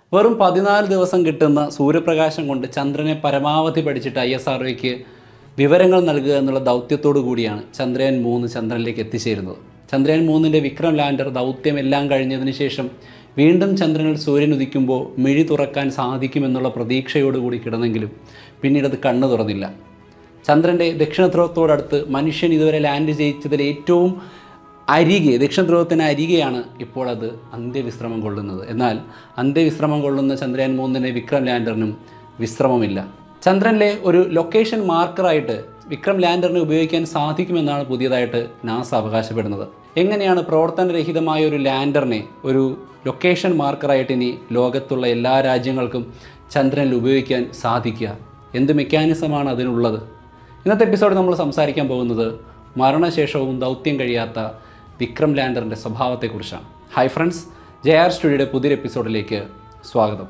വെറും പതിനാല് ദിവസം കിട്ടുന്ന സൂര്യപ്രകാശം കൊണ്ട് ചന്ദ്രനെ പരമാവധി പഠിച്ചിട്ട് ഐ എസ് ആർ വിവരങ്ങൾ നൽകുക എന്നുള്ള ദൗത്യത്തോടു കൂടിയാണ് ചന്ദ്രയാൻ മൂന്ന് ചന്ദ്രനിലേക്ക് എത്തിച്ചേരുന്നത് ചന്ദ്രയാൻ മൂന്നിൻ്റെ വിക്രം ലാൻഡർ ദൗത്യം എല്ലാം കഴിഞ്ഞതിന് ശേഷം വീണ്ടും ചന്ദ്രനിൽ സൂര്യൻ ഉദിക്കുമ്പോൾ മിഴി തുറക്കാൻ സാധിക്കുമെന്നുള്ള പ്രതീക്ഷയോടുകൂടി കിടന്നെങ്കിലും പിന്നീട് അത് കണ്ണു തുറന്നില്ല ചന്ദ്രൻ്റെ ദക്ഷിണ ധ്രുവത്തോടടുത്ത് മനുഷ്യൻ ഇതുവരെ ലാൻഡ് ചെയ്യിച്ചതിൽ ഏറ്റവും അരികെ ദക്ഷിണ ധ്രുവത്തിന് അരികെയാണ് ഇപ്പോൾ അത് അന്ത്യവിശ്രമം കൊള്ളുന്നത് എന്നാൽ അന്ത്യവിശ്രമം കൊള്ളുന്ന ചന്ദ്രയാൻ മൂന്നിന് വിക്രം ലാൻഡറിനും വിശ്രമമില്ല ചന്ദ്രനിലെ ഒരു ലൊക്കേഷൻ മാർക്കറായിട്ട് വിക്രം ലാൻഡറിനെ ഉപയോഗിക്കാൻ സാധിക്കുമെന്നാണ് പുതിയതായിട്ട് നാസ അവകാശപ്പെടുന്നത് എങ്ങനെയാണ് പ്രവർത്തനരഹിതമായ ഒരു ലാൻഡറിനെ ഒരു ലൊക്കേഷൻ മാർക്കറായിട്ട് ഇനി ലോകത്തുള്ള എല്ലാ രാജ്യങ്ങൾക്കും ചന്ദ്രനിൽ ഉപയോഗിക്കാൻ സാധിക്കുക എന്ത് മെക്കാനിസമാണ് അതിനുള്ളത് ഇന്നത്തെ എപ്പിസോഡ് നമ്മൾ സംസാരിക്കാൻ പോകുന്നത് മരണശേഷവും ദൗത്യം കഴിയാത്ത വിക്രം ലാൻഡറിൻ്റെ സ്വഭാവത്തെക്കുറിച്ചാണ് ഹായ് ഫ്രണ്ട്സ് ജെ ആർ സ്റ്റുഡിയോയുടെ പുതിയൊരു എപ്പിസോഡിലേക്ക് സ്വാഗതം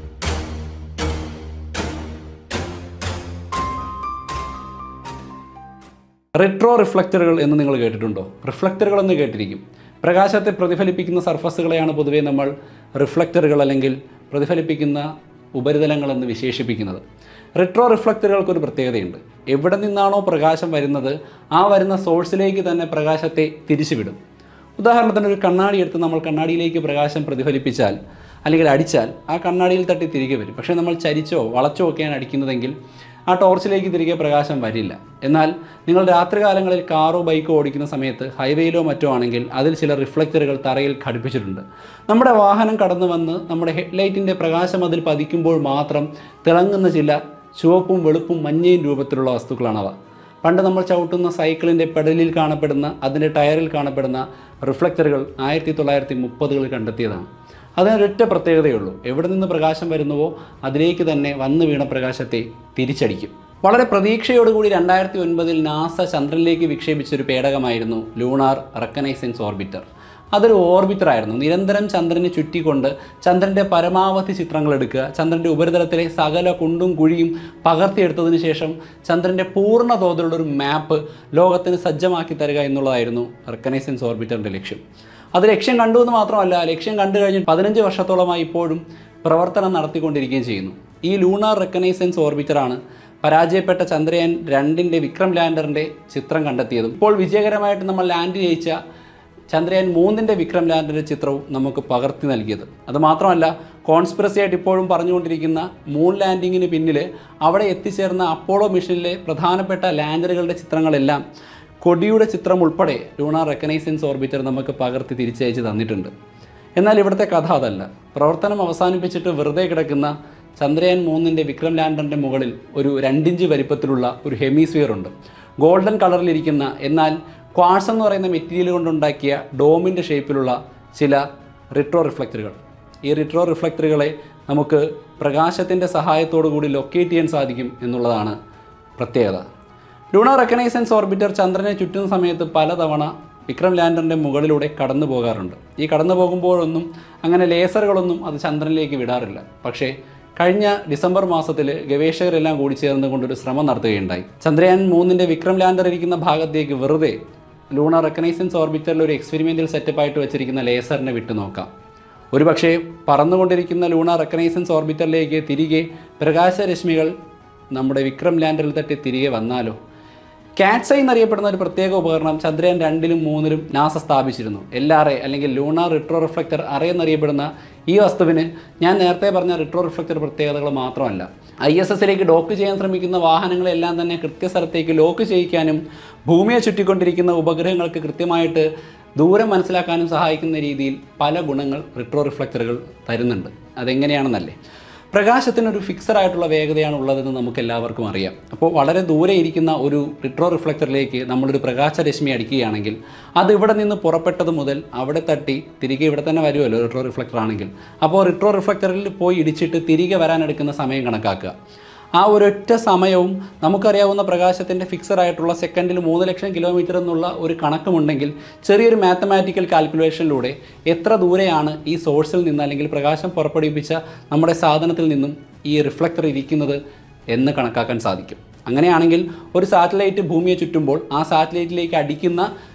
റിട്രോ റിഫ്ലക്ടറുകൾ എന്ന് നിങ്ങൾ കേട്ടിട്ടുണ്ടോ റിഫ്ലക്ടറുകൾ എന്ന് കേട്ടിരിക്കും പ്രകാശത്തെ പ്രതിഫലിപ്പിക്കുന്ന സർഫസുകളെയാണ് പൊതുവേ നമ്മൾ റിഫ്ലക്ടറുകൾ അല്ലെങ്കിൽ പ്രതിഫലിപ്പിക്കുന്ന ഉപരിതലങ്ങളെന്ന് വിശേഷിപ്പിക്കുന്നത് റിട്രോ റിഫ്ലക്ടറുകൾക്കൊരു പ്രത്യേകതയുണ്ട് എവിടെ നിന്നാണോ പ്രകാശം വരുന്നത് ആ വരുന്ന സോഴ്സിലേക്ക് തന്നെ പ്രകാശത്തെ തിരിച്ചുവിടും ഉദാഹരണത്തിന് ഒരു കണ്ണാടി എടുത്ത് നമ്മൾ കണ്ണാടിയിലേക്ക് പ്രകാശം പ്രതിഫലിപ്പിച്ചാൽ അല്ലെങ്കിൽ അടിച്ചാൽ ആ കണ്ണാടിയിൽ തട്ടി തിരികെ വരും പക്ഷേ നമ്മൾ ചരിച്ചോ വളച്ചോ ഒക്കെയാണ് അടിക്കുന്നതെങ്കിൽ ആ ടോർച്ചിലേക്ക് തിരികെ പ്രകാശം വരില്ല എന്നാൽ നിങ്ങൾ രാത്രികാലങ്ങളിൽ കാറോ ബൈക്കോ ഓടിക്കുന്ന സമയത്ത് ഹൈവേയിലോ മറ്റോ ആണെങ്കിൽ അതിൽ ചില റിഫ്ലക്ടറുകൾ തറയിൽ ഘടിപ്പിച്ചിട്ടുണ്ട് നമ്മുടെ വാഹനം കടന്നു വന്ന് നമ്മുടെ ഹെഡ്ലൈറ്റിൻ്റെ പ്രകാശം അതിൽ പതിക്കുമ്പോൾ മാത്രം തിളങ്ങുന്ന ചില ചുവപ്പും വെളുപ്പും മഞ്ഞയും രൂപത്തിലുള്ള വസ്തുക്കളാണവ പണ്ട് നമ്മൾ ചവിട്ടുന്ന സൈക്കിളിൻ്റെ പെഡലിൽ കാണപ്പെടുന്ന അതിൻ്റെ ടയറിൽ കാണപ്പെടുന്ന റിഫ്ലക്ടറുകൾ ആയിരത്തി തൊള്ളായിരത്തി മുപ്പതുകളിൽ കണ്ടെത്തിയതാണ് അതിനൊരൊറ്റ പ്രത്യേകതയുള്ളൂ എവിടെ നിന്ന് പ്രകാശം വരുന്നുവോ അതിലേക്ക് തന്നെ വന്നു വീണ പ്രകാശത്തെ തിരിച്ചടിക്കും വളരെ പ്രതീക്ഷയോടുകൂടി രണ്ടായിരത്തി ഒൻപതിൽ നാസ ചന്ദ്രനിലേക്ക് വിക്ഷേപിച്ചൊരു പേടകമായിരുന്നു ലൂണാർ റെക്കനൈസൻസ് ഓർബിറ്റർ അതൊരു ഓർബിറ്റർ ആയിരുന്നു നിരന്തരം ചന്ദ്രനെ ചുറ്റിക്കൊണ്ട് ചന്ദ്രൻ്റെ പരമാവധി ചിത്രങ്ങൾ എടുക്കുക ചന്ദ്രൻ്റെ ഉപരിതലത്തിലെ സകല കുണ്ടും കുഴിയും പകർത്തിയെടുത്തതിന് ശേഷം ചന്ദ്രൻ്റെ പൂർണ്ണ തോതിലുള്ള ഒരു മാപ്പ് ലോകത്തിന് സജ്ജമാക്കി തരിക എന്നുള്ളതായിരുന്നു റെക്കനൈസൻസ് ഓർബിറ്ററിൻ്റെ ലക്ഷ്യം അത് ലക്ഷ്യം കണ്ടു എന്ന് മാത്രമല്ല ലക്ഷ്യം കണ്ടു കഴിഞ്ഞ് പതിനഞ്ച് വർഷത്തോളമായി ഇപ്പോഴും പ്രവർത്തനം നടത്തിക്കൊണ്ടിരിക്കുകയും ചെയ്യുന്നു ഈ ലൂണാർ റെക്കനൈസൻസ് ഓർബിറ്ററാണ് പരാജയപ്പെട്ട ചന്ദ്രയാൻ രണ്ടിൻ്റെ വിക്രം ലാൻഡറിൻ്റെ ചിത്രം കണ്ടെത്തിയതും ഇപ്പോൾ വിജയകരമായിട്ട് നമ്മൾ ലാൻഡ് ചെയ്യിച്ച ചന്ദ്രയാൻ മൂന്നിൻ്റെ വിക്രം ലാൻഡറിൻ്റെ ചിത്രവും നമുക്ക് പകർത്തി നൽകിയത് അത് മാത്രമല്ല കോൺസ്പിറസി ആയിട്ട് ഇപ്പോഴും പറഞ്ഞുകൊണ്ടിരിക്കുന്ന മൂൺ ലാൻഡിങ്ങിന് പിന്നിൽ അവിടെ എത്തിച്ചേർന്ന അപ്പോളോ മിഷനിലെ പ്രധാനപ്പെട്ട ലാൻഡറുകളുടെ ചിത്രങ്ങളെല്ലാം കൊടിയുടെ ചിത്രം ഉൾപ്പെടെ ലൂണാർ റെക്കനൈസൻസ് ഓർബിറ്റർ നമുക്ക് പകർത്തി തിരിച്ചയച്ച് തന്നിട്ടുണ്ട് എന്നാൽ ഇവിടുത്തെ കഥ അതല്ല പ്രവർത്തനം അവസാനിപ്പിച്ചിട്ട് വെറുതെ കിടക്കുന്ന ചന്ദ്രയാൻ മൂന്നിൻ്റെ വിക്രം ലാൻഡറിൻ്റെ മുകളിൽ ഒരു രണ്ടിഞ്ച് വലിപ്പത്തിലുള്ള ഒരു ഹെമിസ്ഫിയർ ഉണ്ട് ഗോൾഡൻ കളറിലിരിക്കുന്ന എന്നാൽ ക്വാർട്സ് എന്ന് പറയുന്ന മെറ്റീരിയൽ കൊണ്ടുണ്ടാക്കിയ ഡോമിൻ്റെ ഷേപ്പിലുള്ള ചില റിട്രോ റിഫ്ലക്ടറുകൾ ഈ റിട്രോ റിഫ്ലക്ടറുകളെ നമുക്ക് പ്രകാശത്തിൻ്റെ സഹായത്തോടു കൂടി ലൊക്കേറ്റ് ചെയ്യാൻ സാധിക്കും എന്നുള്ളതാണ് പ്രത്യേകത ലൂണാർ റെക്കനൈസൻസ് ഓർബിറ്റർ ചന്ദ്രനെ ചുറ്റുന്ന സമയത്ത് പലതവണ വിക്രം ലാൻഡറിൻ്റെ മുകളിലൂടെ കടന്നു പോകാറുണ്ട് ഈ കടന്നു പോകുമ്പോഴൊന്നും അങ്ങനെ ലേസറുകളൊന്നും അത് ചന്ദ്രനിലേക്ക് വിടാറില്ല പക്ഷേ കഴിഞ്ഞ ഡിസംബർ മാസത്തിൽ ഗവേഷകരെല്ലാം കൂടി ചേർന്ന് കൊണ്ടൊരു ശ്രമം നടത്തുകയുണ്ടായി ചന്ദ്രയാൻ മൂന്നിൻ്റെ വിക്രം ലാൻഡർ ഇരിക്കുന്ന ഭാഗത്തേക്ക് വെറുതെ ലൂണാർ റെക്കനൈസൻസ് ഓർബിറ്ററിൽ ഒരു എക്സ്പെരിമെൻ്റൽ സെറ്റപ്പായിട്ട് വെച്ചിരിക്കുന്ന ലേസറിനെ വിട്ടു നോക്കാം ഒരുപക്ഷേ പറന്നുകൊണ്ടിരിക്കുന്ന ലൂണാർ റെക്കനൈസൻസ് ഓർബിറ്ററിലേക്ക് തിരികെ പ്രകാശരശ്മികൾ നമ്മുടെ വിക്രം ലാൻഡറിൽ തട്ടി തിരികെ വന്നാലോ കാറ്റ്സൈ എന്നറിയപ്പെടുന്ന ഒരു പ്രത്യേക ഉപകരണം ചന്ദ്രയാൻ രണ്ടിലും മൂന്നിലും നാസ സ്ഥാപിച്ചിരുന്നു എൽ ആർ എ അല്ലെങ്കിൽ ലൂണാർ റിട്രോ റിഫ്ലക്ടർ അറേ എന്നറിയപ്പെടുന്ന ഈ വസ്തുവിന് ഞാൻ നേരത്തെ പറഞ്ഞ റിട്രോ റിഫ്ലക്ടർ പ്രത്യേകതകൾ മാത്രമല്ല ഐ എസ് എസിലേക്ക് ഡോക്ക് ചെയ്യാൻ ശ്രമിക്കുന്ന വാഹനങ്ങളെല്ലാം തന്നെ കൃത്യസ്ഥലത്തേക്ക് ലോക്ക് ചെയ്യിക്കാനും ഭൂമിയെ ചുറ്റിക്കൊണ്ടിരിക്കുന്ന ഉപഗ്രഹങ്ങൾക്ക് കൃത്യമായിട്ട് ദൂരം മനസ്സിലാക്കാനും സഹായിക്കുന്ന രീതിയിൽ പല ഗുണങ്ങൾ റിട്രോ റിഫ്ലക്ടറുകൾ തരുന്നുണ്ട് അതെങ്ങനെയാണെന്നല്ലേ പ്രകാശത്തിനൊരു ഫിക്സഡ് ആയിട്ടുള്ള വേഗതയാണ് ഉള്ളതെന്ന് നമുക്ക് എല്ലാവർക്കും അറിയാം അപ്പോൾ വളരെ ദൂരെ ഇരിക്കുന്ന ഒരു റിട്രോ റിഫ്ലക്ടറിലേക്ക് നമ്മളൊരു പ്രകാശരശ്മി അടിക്കുകയാണെങ്കിൽ അത് ഇവിടെ നിന്ന് പുറപ്പെട്ടത് മുതൽ അവിടെ തട്ടി തിരികെ ഇവിടെ തന്നെ വരുമല്ലോ റിട്രോ റിഫ്ലക്ടർ ആണെങ്കിൽ അപ്പോൾ റിട്രോ റിഫ്ലക്ടറിൽ പോയി ഇടിച്ചിട്ട് തിരികെ വരാനെടുക്കുന്ന സമയം കണക്കാക്കുക ആ ഒരൊറ്റ സമയവും നമുക്കറിയാവുന്ന പ്രകാശത്തിൻ്റെ ഫിക്സഡ് ആയിട്ടുള്ള സെക്കൻഡിൽ മൂന്ന് ലക്ഷം കിലോമീറ്റർ എന്നുള്ള ഒരു കണക്കുമുണ്ടെങ്കിൽ ചെറിയൊരു മാത്തമാറ്റിക്കൽ കാൽക്കുലേഷനിലൂടെ എത്ര ദൂരെയാണ് ഈ സോഴ്സിൽ നിന്ന് അല്ലെങ്കിൽ പ്രകാശം പുറപ്പെടുവിപ്പിച്ച നമ്മുടെ സാധനത്തിൽ നിന്നും ഈ റിഫ്ലക്ടർ ഇരിക്കുന്നത് എന്ന് കണക്കാക്കാൻ സാധിക്കും അങ്ങനെയാണെങ്കിൽ ഒരു സാറ്റലൈറ്റ് ഭൂമിയെ ചുറ്റുമ്പോൾ ആ സാറ്റലൈറ്റിലേക്ക് അടിക്കുന്ന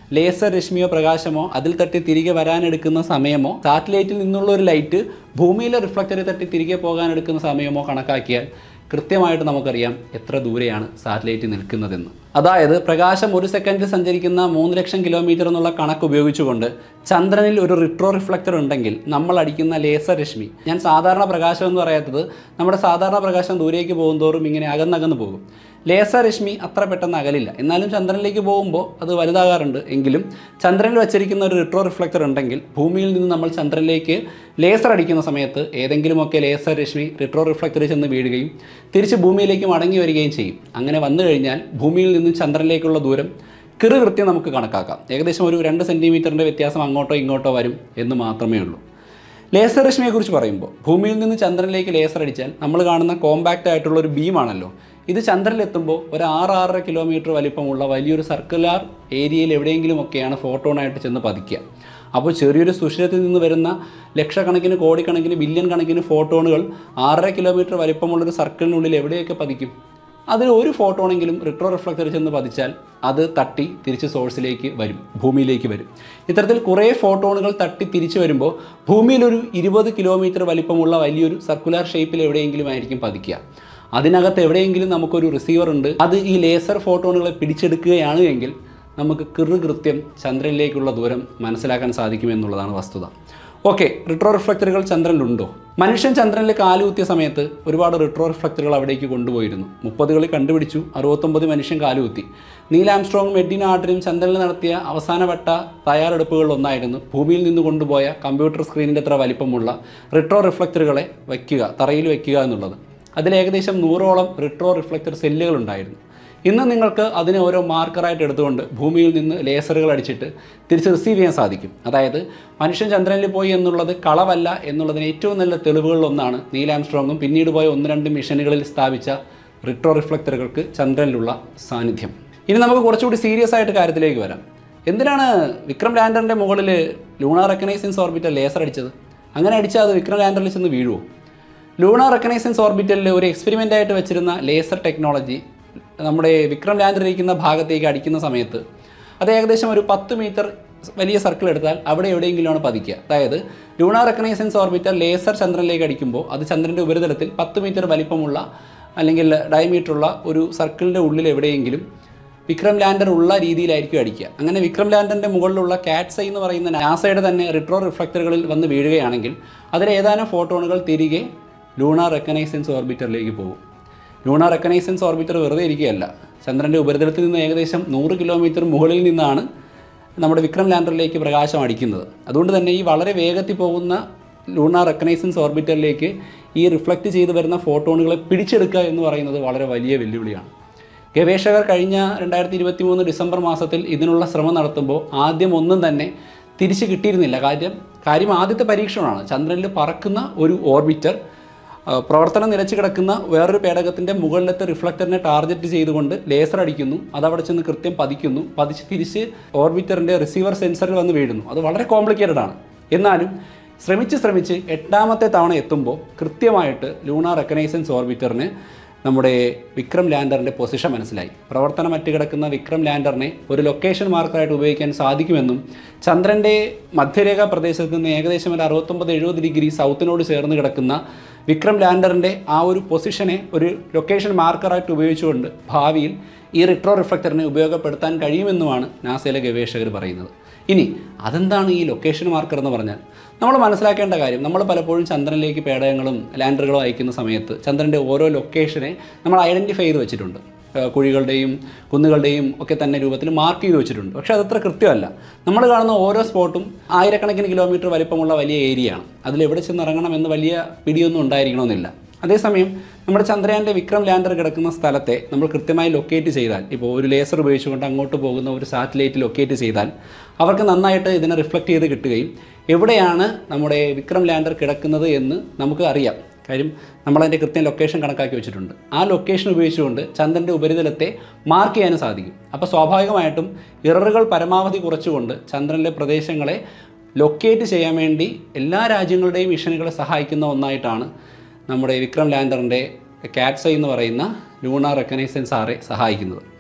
ലേസർ രശ്മിയോ പ്രകാശമോ അതിൽ തട്ടി തിരികെ വരാനെടുക്കുന്ന സമയമോ സാറ്റലൈറ്റിൽ നിന്നുള്ള ഒരു ലൈറ്റ് ഭൂമിയിലെ റിഫ്ലക്ടറിൽ തട്ടി തിരികെ പോകാനെടുക്കുന്ന സമയമോ കണക്കാക്കിയാൽ കൃത്യമായിട്ട് നമുക്കറിയാം എത്ര ദൂരെയാണ് സാറ്റലൈറ്റ് നിൽക്കുന്നതെന്ന് അതായത് പ്രകാശം ഒരു സെക്കൻഡിൽ സഞ്ചരിക്കുന്ന മൂന്ന് ലക്ഷം കിലോമീറ്റർ എന്നുള്ള കണക്ക് ഉപയോഗിച്ചുകൊണ്ട് ചന്ദ്രനിൽ ഒരു റിട്രോ റിഫ്ലക്ടർ ഉണ്ടെങ്കിൽ നമ്മൾ അടിക്കുന്ന ലേസർ രശ്മി ഞാൻ സാധാരണ പ്രകാശം എന്ന് പറയാത്തത് നമ്മുടെ സാധാരണ പ്രകാശം ദൂരേക്ക് പോകുന്തോറും ഇങ്ങനെ അകന്നകന്ന് പോകും ലേസർ രശ്മി അത്ര പെട്ടെന്ന് അകലില്ല എന്നാലും ചന്ദ്രനിലേക്ക് പോകുമ്പോൾ അത് വലുതാകാറുണ്ട് എങ്കിലും ചന്ദ്രനിൽ വച്ചിരിക്കുന്ന ഒരു റിട്രോ റിഫ്ലക്ടർ ഉണ്ടെങ്കിൽ ഭൂമിയിൽ നിന്ന് നമ്മൾ ചന്ദ്രനിലേക്ക് ലേസർ അടിക്കുന്ന സമയത്ത് ഏതെങ്കിലുമൊക്കെ ലേസർ രശ്മി റിട്രോ റിഫ്ലക്ടറിൽ ചെന്ന് വീഴുകയും തിരിച്ച് ഭൂമിയിലേക്ക് മടങ്ങി വരികയും ചെയ്യും അങ്ങനെ വന്നു കഴിഞ്ഞാൽ ഭൂമിയിൽ നിന്നും ചന്ദ്രനിലേക്കുള്ള ദൂരം കൃത്യം നമുക്ക് കണക്കാക്കാം ഏകദേശം ഒരു രണ്ട് സെൻറ്റിമീറ്ററിൻ്റെ വ്യത്യാസം അങ്ങോട്ടോ ഇങ്ങോട്ടോ വരും എന്ന് മാത്രമേ ഉള്ളൂ ലേസർ രശ്മിയെക്കുറിച്ച് പറയുമ്പോൾ ഭൂമിയിൽ നിന്ന് ചന്ദ്രനിലേക്ക് ലേസർ അടിച്ചാൽ നമ്മൾ കാണുന്ന കോമ്പാക്റ്റ് ആയിട്ടുള്ള ഒരു ബീമാണല്ലോ ഇത് ചന്ദ്രനിലെത്തുമ്പോൾ ഒരു ആറ് ആറര കിലോമീറ്റർ വലിപ്പമുള്ള വലിയൊരു സർക്കുലാർ ഏരിയയിൽ എവിടെയെങ്കിലുമൊക്കെയാണ് ഫോട്ടോണായിട്ട് ചെന്ന് പതിക്കുക അപ്പോൾ ചെറിയൊരു സുഷിരത്തിൽ നിന്ന് വരുന്ന ലക്ഷക്കണക്കിന് കോടിക്കണക്കിന് ബില്യൺ കണക്കിന് ഫോട്ടോണുകൾ ആറര കിലോമീറ്റർ വലിപ്പമുള്ളൊരു സർക്കിളിനുള്ളിൽ എവിടെയൊക്കെ പതിക്കും അതിൽ ഒരു ഫോട്ടോണെങ്കിലും റിട്രോ റിഫ്ലക്ടറിൽ ചെന്ന് പതിച്ചാൽ അത് തട്ടി തിരിച്ച് സോഴ്സിലേക്ക് വരും ഭൂമിയിലേക്ക് വരും ഇത്തരത്തിൽ കുറേ ഫോട്ടോണുകൾ തട്ടി തിരിച്ചു വരുമ്പോൾ ഭൂമിയിലൊരു ഇരുപത് കിലോമീറ്റർ വലിപ്പമുള്ള വലിയൊരു സർക്കുലർ ഷേപ്പിൽ എവിടെയെങ്കിലും ആയിരിക്കും പതിക്കുക അതിനകത്ത് എവിടെയെങ്കിലും നമുക്കൊരു റിസീവർ ഉണ്ട് അത് ഈ ലേസർ ഫോട്ടോണുകളെ പിടിച്ചെടുക്കുകയാണ് എങ്കിൽ നമുക്ക് കൃത്യം ചന്ദ്രനിലേക്കുള്ള ദൂരം മനസ്സിലാക്കാൻ സാധിക്കുമെന്നുള്ളതാണ് വസ്തുത ഓക്കെ റിട്രോ റിഫ്ലക്ടറുകൾ ചന്ദ്രനിലുണ്ടോ മനുഷ്യൻ ചന്ദ്രനിൽ കാലുകുത്തിയ സമയത്ത് ഒരുപാട് റിട്രോ റിഫ്ലക്ടറുകൾ അവിടേക്ക് കൊണ്ടുപോയിരുന്നു മുപ്പതുകളിൽ കണ്ടുപിടിച്ചു അറുപത്തൊമ്പത് മനുഷ്യൻ കാലുകുത്തി നീൽ ആംസ്ട്രോങ്ങും എഡിൻ ആർട്ടിനും ചന്ദ്രനിൽ നടത്തിയ അവസാനവട്ട തയ്യാറെടുപ്പുകളിൽ ഒന്നായിരുന്നു ഭൂമിയിൽ നിന്ന് കൊണ്ടുപോയ കമ്പ്യൂട്ടർ സ്ക്രീനിൻ്റെ അത്ര വലിപ്പമുള്ള റിട്രോ റിഫ്ലക്ടറുകളെ വയ്ക്കുക തറയിൽ വയ്ക്കുക എന്നുള്ളത് അതിൽ ഏകദേശം നൂറോളം റിട്രോ റിഫ്ലക്ടർ സെല്ലുകൾ ഉണ്ടായിരുന്നു ഇന്ന് നിങ്ങൾക്ക് അതിനെ ഓരോ മാർക്കറായിട്ട് എടുത്തുകൊണ്ട് ഭൂമിയിൽ നിന്ന് ലേസറുകൾ അടിച്ചിട്ട് തിരിച്ച് റിസീവ് ചെയ്യാൻ സാധിക്കും അതായത് മനുഷ്യൻ ചന്ദ്രനിൽ പോയി എന്നുള്ളത് കളവല്ല എന്നുള്ളതിന് ഏറ്റവും നല്ല തെളിവുകളിലൊന്നാണ് നീൽ ആംസ്ട്രോങ്ങും പിന്നീട് പോയ ഒന്ന് രണ്ട് മിഷനുകളിൽ സ്ഥാപിച്ച റിട്രോ റിഫ്ലക്ടറുകൾക്ക് ചന്ദ്രനിലുള്ള സാന്നിധ്യം ഇനി നമുക്ക് കുറച്ചുകൂടി സീരിയസ് ആയിട്ട് കാര്യത്തിലേക്ക് വരാം എന്തിനാണ് വിക്രം ലാൻഡറിൻ്റെ മുകളിൽ ലൂണാർ റെക്കനൈസൻസ് ഓർബിറ്റർ ലേസർ അടിച്ചത് അങ്ങനെ അടിച്ചാൽ അത് വിക്രം ലാൻഡറിൽ ചെന്ന് വീഴുമോ ലൂണാർ റെക്കനൈസൻസ് ഓർബിറ്റലിൽ ഒരു എക്സ്പെരിമെൻ്റ് ആയിട്ട് വെച്ചിരുന്ന ലേസർ ടെക്നോളജി നമ്മുടെ വിക്രം ലാൻഡർ ഇരിക്കുന്ന ഭാഗത്തേക്ക് അടിക്കുന്ന സമയത്ത് അത് ഏകദേശം ഒരു പത്ത് മീറ്റർ വലിയ സർക്കിൾ എടുത്താൽ അവിടെ എവിടെയെങ്കിലുമാണ് പതിക്കുക അതായത് ലൂണാർ റെക്കനൈസൻസ് ഓർബിറ്റർ ലേസർ ചന്ദ്രനിലേക്ക് അടിക്കുമ്പോൾ അത് ചന്ദ്രൻ്റെ ഉപരിതലത്തിൽ പത്ത് മീറ്റർ വലിപ്പമുള്ള അല്ലെങ്കിൽ ഡയമീറ്ററുള്ള ഒരു സർക്കിളിൻ്റെ ഉള്ളിൽ എവിടെയെങ്കിലും വിക്രം ലാൻഡർ ഉള്ള രീതിയിലായിരിക്കും അടിക്കുക അങ്ങനെ വിക്രം ലാൻഡറിൻ്റെ മുകളിലുള്ള കാറ്റ്സൈ എന്ന് പറയുന്ന നാസയുടെ തന്നെ റിട്രോ റിഫ്ലക്ടറുകളിൽ വന്ന് വീഴുകയാണെങ്കിൽ അതിൽ ഏതാനും ഫോട്ടോണുകൾ തിരികെ ലൂണാർ റെക്കനൈസൻസ് ഓർബിറ്ററിലേക്ക് പോകും ലൂണാർ റെക്കനൈസൻസ് ഓർബിറ്റർ വെറുതെ ഇരിക്കുകയല്ല ചന്ദ്രൻ്റെ ഉപരിതലത്തിൽ നിന്ന് ഏകദേശം നൂറ് കിലോമീറ്റർ മുകളിൽ നിന്നാണ് നമ്മുടെ വിക്രം ലാൻഡറിലേക്ക് പ്രകാശം അടിക്കുന്നത് അതുകൊണ്ട് തന്നെ ഈ വളരെ വേഗത്തിൽ പോകുന്ന ലൂണാർ റെക്കനൈസൻസ് ഓർബിറ്ററിലേക്ക് ഈ റിഫ്ലക്റ്റ് ചെയ്ത് വരുന്ന ഫോട്ടോണുകളെ പിടിച്ചെടുക്കുക എന്ന് പറയുന്നത് വളരെ വലിയ വെല്ലുവിളിയാണ് ഗവേഷകർ കഴിഞ്ഞ രണ്ടായിരത്തി ഇരുപത്തി മൂന്ന് ഡിസംബർ മാസത്തിൽ ഇതിനുള്ള ശ്രമം നടത്തുമ്പോൾ ആദ്യം ഒന്നും തന്നെ തിരിച്ച് കിട്ടിയിരുന്നില്ല കാര്യം കാര്യം ആദ്യത്തെ പരീക്ഷണമാണ് ചന്ദ്രനിൽ പറക്കുന്ന ഒരു ഓർബിറ്റർ ആ, പ്രവർത്തനം നിലച്ച് കിടക്കുന്ന വേറൊരു പേടകത്തിൻ്റെ മുകളിലത്തെ റിഫ്ലക്ടറിനെ ടാർഗറ്റ് ചെയ്തുകൊണ്ട് ലേസർ അടിക്കുന്നു അതവിടെ ചെന്ന് കൃത്യം പതിക്കുന്നു പതിച്ച് തിരിച്ച് ഓർബിറ്ററിൻ്റെ റിസീവർ സെൻസറിൽ വന്ന് വീഴുന്നു അത് വളരെ കോംപ്ലിക്കേറ്റഡ് ആണ് എന്നാലും ശ്രമിച്ച് ശ്രമിച്ച് എട്ടാമത്തെ തവണ എത്തുമ്പോൾ കൃത്യമായിട്ട് ലൂണാർ റെക്കനൈസൻസ് ഓർബിറ്ററിന് നമ്മുടെ വിക്രം ലാൻഡറിൻ്റെ പൊസിഷൻ മനസ്സിലായി പ്രവർത്തനം മറ്റ് കിടക്കുന്ന വിക്രം ലാൻഡറിനെ ഒരു ലൊക്കേഷൻ മാർക്കറായിട്ട് ഉപയോഗിക്കാൻ സാധിക്കുമെന്നും ചന്ദ്രൻ്റെ മധ്യരേഖാ പ്രദേശത്ത് നിന്ന് ഏകദേശം ഒരു അറുപത്തൊമ്പത് എഴുപത് ഡിഗ്രി സൗത്തിനോട് ചേർന്ന് കിടക്കുന്ന വിക്രം ലാൻഡറിൻ്റെ ആ ഒരു പൊസിഷനെ ഒരു ലൊക്കേഷൻ മാർക്കറായിട്ട് ഉപയോഗിച്ചുകൊണ്ട് ഭാവിയിൽ ഈ റിട്രോ റിഫ്ലക്ടറിനെ ഉപയോഗപ്പെടുത്താൻ കഴിയുമെന്നുമാണ് നാസയിലെ ഗവേഷകർ പറയുന്നത് ഇനി അതെന്താണ് ഈ ലൊക്കേഷൻ മാർക്കർ എന്ന് പറഞ്ഞാൽ നമ്മൾ മനസ്സിലാക്കേണ്ട കാര്യം നമ്മൾ പലപ്പോഴും ചന്ദ്രനിലേക്ക് പേടകങ്ങളും ലാൻഡറുകളും അയക്കുന്ന സമയത്ത് ചന്ദ്രൻ്റെ ഓരോ ലൊക്കേഷനെ നമ്മൾ ഐഡൻറ്റിഫൈ ചെയ്ത് വെച്ചിട്ടുണ്ട് ഏഹ് കുഴികളുടെയും കുന്നുകളുടെയും ഒക്കെ തന്നെ രൂപത്തിൽ മാർക്ക് ചെയ്ത് വെച്ചിട്ടുണ്ട് പക്ഷേ അതത്ര കൃത്യമല്ല നമ്മൾ കാണുന്ന ഓരോ സ്പോട്ടും ആയിരക്കണക്കിന് കിലോമീറ്റർ വലിപ്പമുള്ള വലിയ ഏരിയയാണ് അതിൽ എവിടെ ചെന്ന് ഇറങ്ങണം എന്ന് വലിയ പിടിയൊന്നും ഉണ്ടായിരിക്കണമെന്നില്ല അതേസമയം നമ്മുടെ ചന്ദ്രയാൻ്റെ വിക്രം ലാൻഡർ കിടക്കുന്ന സ്ഥലത്തെ നമ്മൾ കൃത്യമായി ലൊക്കേറ്റ് ചെയ്താൽ ഇപ്പോൾ ഒരു ലേസർ ഉപയോഗിച്ചുകൊണ്ട് അങ്ങോട്ട് പോകുന്ന ഒരു സാറ്റലൈറ്റ് ലൊക്കേറ്റ് ചെയ്താൽ അവർക്ക് നന്നായിട്ട് ഇതിനെ റിഫ്ലക്റ്റ് ചെയ്ത് കിട്ടുകയും എവിടെയാണ് നമ്മുടെ വിക്രം ലാൻഡർ കിടക്കുന്നത് എന്ന് നമുക്ക് അറിയാം കാര്യം നമ്മളതിൻ്റെ കൃത്യം ലൊക്കേഷൻ കണക്കാക്കി വെച്ചിട്ടുണ്ട് ആ ലൊക്കേഷൻ ഉപയോഗിച്ചുകൊണ്ട് ചന്ദ്രൻ്റെ ഉപരിതലത്തെ മാർക്ക് ചെയ്യാനും സാധിക്കും അപ്പോൾ സ്വാഭാവികമായിട്ടും ഇററുകൾ പരമാവധി കുറച്ചുകൊണ്ട് ചന്ദ്രനിലെ പ്രദേശങ്ങളെ ലൊക്കേറ്റ് ചെയ്യാൻ വേണ്ടി എല്ലാ രാജ്യങ്ങളുടെയും മിഷനുകളെ സഹായിക്കുന്ന ഒന്നായിട്ടാണ് നമ്മുടെ വിക്രം ലാൻഡറിൻ്റെ കാറ്റ്സൈ എന്ന് പറയുന്ന ലൂണാർ റെക്കനൈസൻസ് ആറെ സഹായിക്കുന്നത്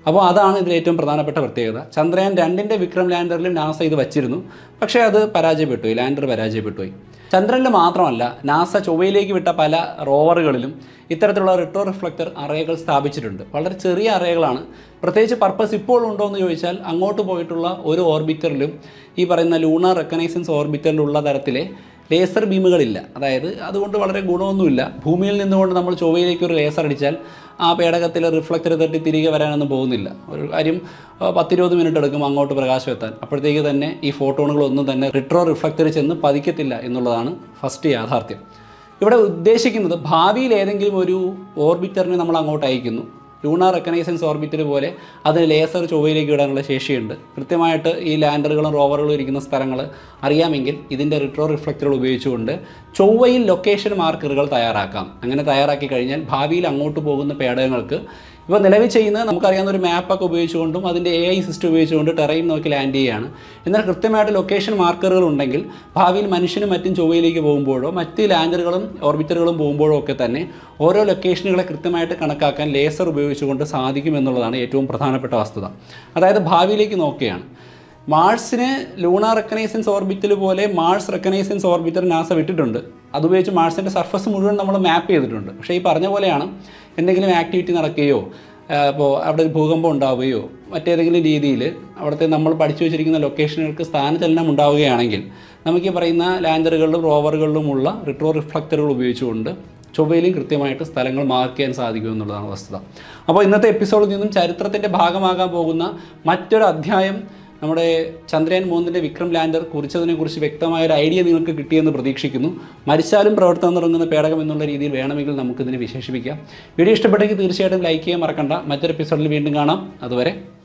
അപ്പോൾ അതാണ് ഇതിൽ ഏറ്റവും പ്രധാനപ്പെട്ട പ്രത്യേകത ചന്ദ്രയാൻ രണ്ടിൻ്റെ വിക്രം ലാൻഡറിലും നാസ ഇത് വച്ചിരുന്നു പക്ഷേ അത് പരാജയപ്പെട്ടു പോയി ലാൻഡർ പരാജയപ്പെട്ടു പോയി ചന്ദ്രനിൽ മാത്രമല്ല നാസ ചൊവ്വയിലേക്ക് വിട്ട പല റോവറുകളിലും ഇത്തരത്തിലുള്ള റിട്ടോ റിഫ്ലക്ടർ അറേകൾ സ്ഥാപിച്ചിട്ടുണ്ട് വളരെ ചെറിയ അറേകളാണ് പ്രത്യേകിച്ച് പർപ്പസ് ഇപ്പോൾ ഉണ്ടോ എന്ന് ചോദിച്ചാൽ അങ്ങോട്ട് പോയിട്ടുള്ള ഒരു ഓർബിറ്ററിലും ഈ പറയുന്ന ലൂണാർ റെക്കനൈസൻസ് ഓർബിറ്ററിലുള്ള തരത്തിലെ ലേസർ ബീമുകളില്ല അതായത് അതുകൊണ്ട് വളരെ ഗുണമൊന്നുമില്ല ഭൂമിയിൽ നിന്നുകൊണ്ട് നമ്മൾ ചൊവ്വയിലേക്ക് ഒരു ലേസർ അടിച്ചാൽ ആ പേടകത്തിൽ റിഫ്ലക്ടർ തട്ടി തിരികെ വരാനൊന്നും പോകുന്നില്ല ഒരു കാര്യം ആ, പത്തിരുപത് മിനിറ്റ് എടുക്കും അങ്ങോട്ട് പ്രകാശം എത്താൻ അപ്പോഴത്തേക്ക് തന്നെ ഈ ഫോട്ടോണുകളൊന്നും തന്നെ റിട്രോ റിഫ്ലക്ടറിൽ ചെന്ന് പതിക്കത്തില്ല എന്നുള്ളതാണ് ഫസ്റ്റ് യാഥാർത്ഥ്യം ഇവിടെ ഉദ്ദേശിക്കുന്നത് ഭാവിയിൽ ഏതെങ്കിലും ഒരു ഓർബിറ്ററിനെ നമ്മൾ അങ്ങോട്ട് അയക്കുന്നു ലൂണാർ റെക്കനൈസൻസ് ഓർബിറ്റർ പോലെ അതിന് ലേസർ ചൊവ്വയിലേക്ക് ഇടാനുള്ള ശേഷിയുണ്ട് കൃത്യമായിട്ട് ഈ ലാൻഡറുകളും റോവറുകളും ഇരിക്കുന്ന സ്ഥലങ്ങൾ അറിയാമെങ്കിൽ ഇതിൻ്റെ റിട്രോ റിഫ്ലക്ടറുകൾ ഉപയോഗിച്ചുകൊണ്ട് ചൊവ്വയിൽ ലൊക്കേഷൻ മാർക്കറുകൾ തയ്യാറാക്കാം അങ്ങനെ തയ്യാറാക്കി കഴിഞ്ഞാൽ ഭാവിയിൽ അങ്ങോട്ട് പോകുന്ന പേടകങ്ങൾക്ക് ഇപ്പോൾ നിലവിൽ ചെയ്യുന്നത് നമുക്കറിയാവുന്ന ഒരു മാപ്പൊക്കെ ഉപയോഗിച്ചുകൊണ്ടും അതിൻ്റെ എ ഐ സിസ്റ്റം ഉപയോഗിച്ചുകൊണ്ട് ടെറൈൻ നോക്കി ലാൻഡ് ചെയ്യുകയാണ് എന്നാൽ കൃത്യമായിട്ട് ലൊക്കേഷൻ മാർക്കറുകൾ ഉണ്ടെങ്കിൽ ഭാവിയിൽ മനുഷ്യനും മറ്റും ചൊവ്വയിലേക്ക് പോകുമ്പോഴോ മറ്റ് ലാൻഡറുകളും ഓർബിറ്ററുകളും പോകുമ്പോഴോ ഒക്കെ തന്നെ ഓരോ ലൊക്കേഷനുകളെ കൃത്യമായിട്ട് കണക്കാക്കാൻ ലേസർ ഉപയോഗിച്ചുകൊണ്ട് സാധിക്കും എന്നുള്ളതാണ് ഏറ്റവും പ്രധാനപ്പെട്ട വസ്തുത അതായത് ഭാവിയിലേക്ക് നോക്കുകയാണ് മാർസിന് ലൂണാർ റെക്കനൈസൻസ് ഓർബിറ്റൽ പോലെ മാർസ് റെക്കനൈസൻസ് ഓർബിറ്റർ നാസ വിട്ടിട്ടുണ്ട് അതുപയോഗിച്ച് മാർസിൻ്റെ സർഫസ് മുഴുവൻ നമ്മൾ മാപ്പ് ചെയ്തിട്ടുണ്ട് പക്ഷേ ഈ പറഞ്ഞ പോലെയാണ് എന്തെങ്കിലും ആക്ടിവിറ്റി നടക്കുകയോ അപ്പോൾ അവിടെ ഒരു ഭൂകമ്പം ഉണ്ടാവുകയോ മറ്റേതെങ്കിലും രീതിയിൽ അവിടുത്തെ നമ്മൾ പഠിച്ചു വെച്ചിരിക്കുന്ന ലൊക്കേഷനുകൾക്ക് സ്ഥാനചലനം ഉണ്ടാവുകയാണെങ്കിൽ നമുക്ക് ഈ പറയുന്ന ലാൻഡറുകളിലും റോവറുകളിലുമുള്ള റിട്രോ റിഫ്ലക്ടറുകൾ ഉപയോഗിച്ചുകൊണ്ട് ചൊവ്വയിലും കൃത്യമായിട്ട് സ്ഥലങ്ങൾ മാർക്ക് ചെയ്യാൻ സാധിക്കും എന്നുള്ളതാണ് വസ്തുത അപ്പോൾ ഇന്നത്തെ എപ്പിസോഡിൽ നിന്നും ചരിത്രത്തിൻ്റെ ഭാഗമാകാൻ പോകുന്ന മറ്റൊരു അധ്യായം നമ്മുടെ ചന്ദ്രയാൻ മൂന്നിൻ്റെ വിക്രം ലാൻഡർ കുറിച്ചതിനെക്കുറിച്ച് വ്യക്തമായ ഒരു ഐഡിയ നിങ്ങൾക്ക് കിട്ടിയെന്ന് പ്രതീക്ഷിക്കുന്നു മരിച്ചാലും പ്രവർത്തനം തുടങ്ങുന്ന പേടകം എന്നുള്ള രീതിയിൽ വേണമെങ്കിൽ നമുക്കിതിനെ വിശേഷിപ്പിക്കാം വീഡിയോ ഇഷ്ടപ്പെട്ടെങ്കിൽ തീർച്ചയായിട്ടും ലൈക്ക് ചെയ്യാൻ മറക്കണ്ട മറ്റൊരു എപ്പിസോഡിൽ വീണ്ടും കാണാം അതുവരെ